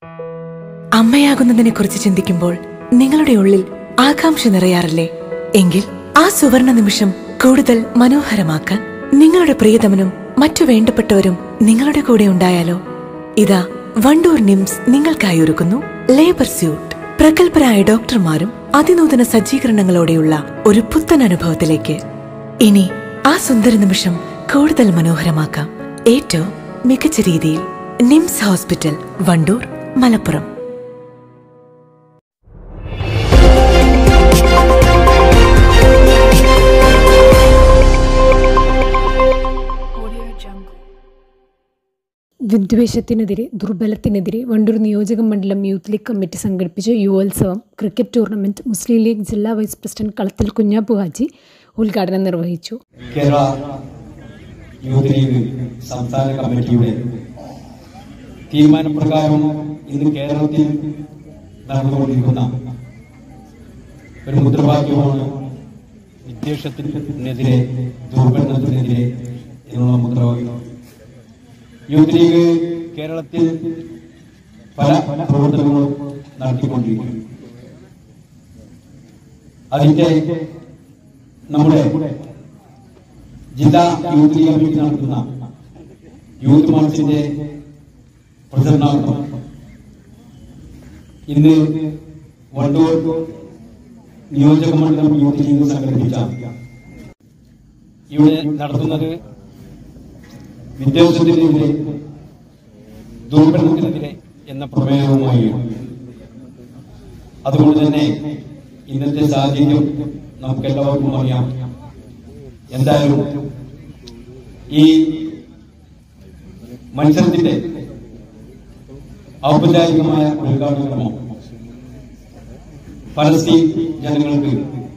അമ്മയാകുന്നതിനെ കുറിച്ച് ചിന്തിക്കുമ്പോൾ നിങ്ങളുടെ ഉള്ളിൽ ആകാംക്ഷ നിറയാറില്ലേ എങ്കിൽ ആ സുവർണ നിമിഷം കൂടുതൽ മനോഹരമാക്കാൻ നിങ്ങളുടെ പ്രിയതമനും മറ്റു വേണ്ടപ്പെട്ടവരും നിങ്ങളുടെ കൂടെ ഉണ്ടായാലോ ഇതാ വണ്ടൂർ നിംസ് നിങ്ങൾക്കായി ഒരുക്കുന്നു ലേബർ സ്യൂട്ട് പ്രഗത്ഭരായ ഡോക്ടർമാരും അതിനൂതന സജ്ജീകരണങ്ങളോടെയുള്ള ഒരു പുത്തൻ അനുഭവത്തിലേക്ക് ഇനി ആ സുന്ദര നിമിഷം കൂടുതൽ മനോഹരമാക്കാം ഏറ്റവും മികച്ച രീതിയിൽ നിംസ് ഹോസ്പിറ്റൽ വണ്ടൂർ മലപ്പുറം വിദ്വേഷത്തിനെതിരെ ദുർബലത്തിനെതിരെ വണ്ടൂർ നിയോജക മണ്ഡലം യൂത്ത് ലീഗ് കമ്മിറ്റി സംഘടിപ്പിച്ച യുവോത്സവം ക്രിക്കറ്റ് ടൂർണമെന്റ് മുസ്ലിം ലീഗ് ജില്ലാ വൈസ് പ്രസിഡന്റ് കളത്തിൽ കുഞ്ഞാപ്പു ഹാജി ഉദ്ഘാടനം നിർവഹിച്ചു കേരള യൂത്ത് ലീഗ് സംസ്ഥാന കമ്മിറ്റിയുടെ തീരുമാനപ്രകാരം ഇന്ന് കേരളത്തിൽ നടന്നുകൊണ്ടിരിക്കുന്ന ഒരു മുദ്രാവാക്യമാണ് വിദ്വേഷത്തിനെതിരെ ദുർബലത്തിനെതിരെ എന്നുള്ള മുദ്രാവാക്യം യൂത്ത് ലീഗ് കേരളത്തിൽ പല പ്രവർത്തനങ്ങളും നടത്തിക്കൊണ്ടിരിക്കുന്നു അതിന്റെ നമ്മുടെ ജില്ലാ യൂത്ത് ലീഗ് കമ്മിറ്റി നടത്തുന്ന യൂത്ത് മാർച്ചിന്റെ പ്രചരണാർത്ഥം ഇന്ന് വണ്ടൂർ നിയോജക മണ്ഡലം യൂത്ത് ലീഗ് സംഘടിപ്പിച്ച ഇവിടെ നടത്തുന്നത് വിദ്വേഷത്തിനെതിരെ ദുർബലത്തിനെതിരെ എന്ന പ്രമേയവുമായി അതുകൊണ്ട് തന്നെ ഇന്നത്തെ സാഹചര്യം നമുക്കെല്ലാവർക്കും അറിയാം എന്തായാലും ഈ മത്സരത്തിന്റെ ഔപചാരികമായ ഉദ്ഘാടന ക്രമം പലസ്തീൻ ജനങ്ങൾക്ക്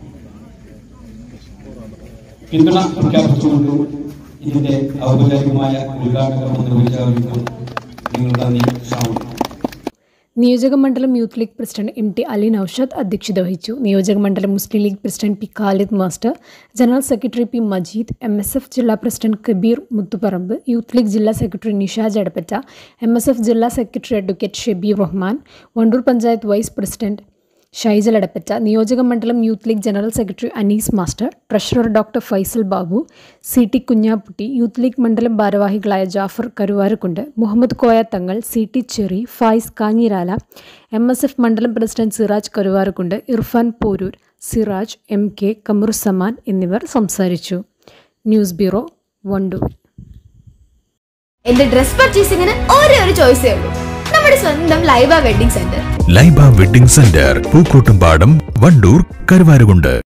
പിന്തുണ പ്രഖ്യാപിച്ചുകൊണ്ട് ഇതിന്റെ ഔപചാരികമായ ഉദ്ഘാടന ക്രമം നിർവഹിച്ചവർക്ക് നിങ്ങൾ നന്ദി ശ്രാവണം നിയോജക മണ്ഡലം Youth League president M T Ali Naushad അധ്യക്ഷത വഹിച്ചു നിയോജക മണ്ഡലം Muslim League president P Khalid master general secretary P Majeed M S F ജില്ലാ പ്രസിഡന്റ് കബീർ മുത്തുപറമ്പ് യൂത്ത് ലീഗ് ജില്ലാ secretary Nishaj Edappatta M S F ജില്ലാ secretary advocate Shebeer Rahman Wandoor panchayat vice president Shaijal Edappatta നിയോജക മണ്ഡലം Youth League general secretary Anees master treasurer doctor Faisal Babu C T Kunhapputty Youth League മണ്ഡലം ഭാരവാഹികളായ Jafar Karuvarakundu Muhammad Koya Thangal C T Cheri Faiz Kanjirala M S F മണ്ഡലം president Siraj Karuvarakundu Irfan Poroor Siraj M K Kamaruzzaman എന്നിവർ സംസാരിച്ചു ന്യൂസ് ബ്യൂറോ വണ്ടൂർ എന്റെ ഡ്രസ് പർച്ചേസിംഗിന് ഒരേ ഒരു ചോയ്സേ ഉള്ളൂ നമ്മുടെ സ്വന്തം Laiba wedding centre Laiba wedding centre Pookkottumpadam Wandoor Karuvarakundu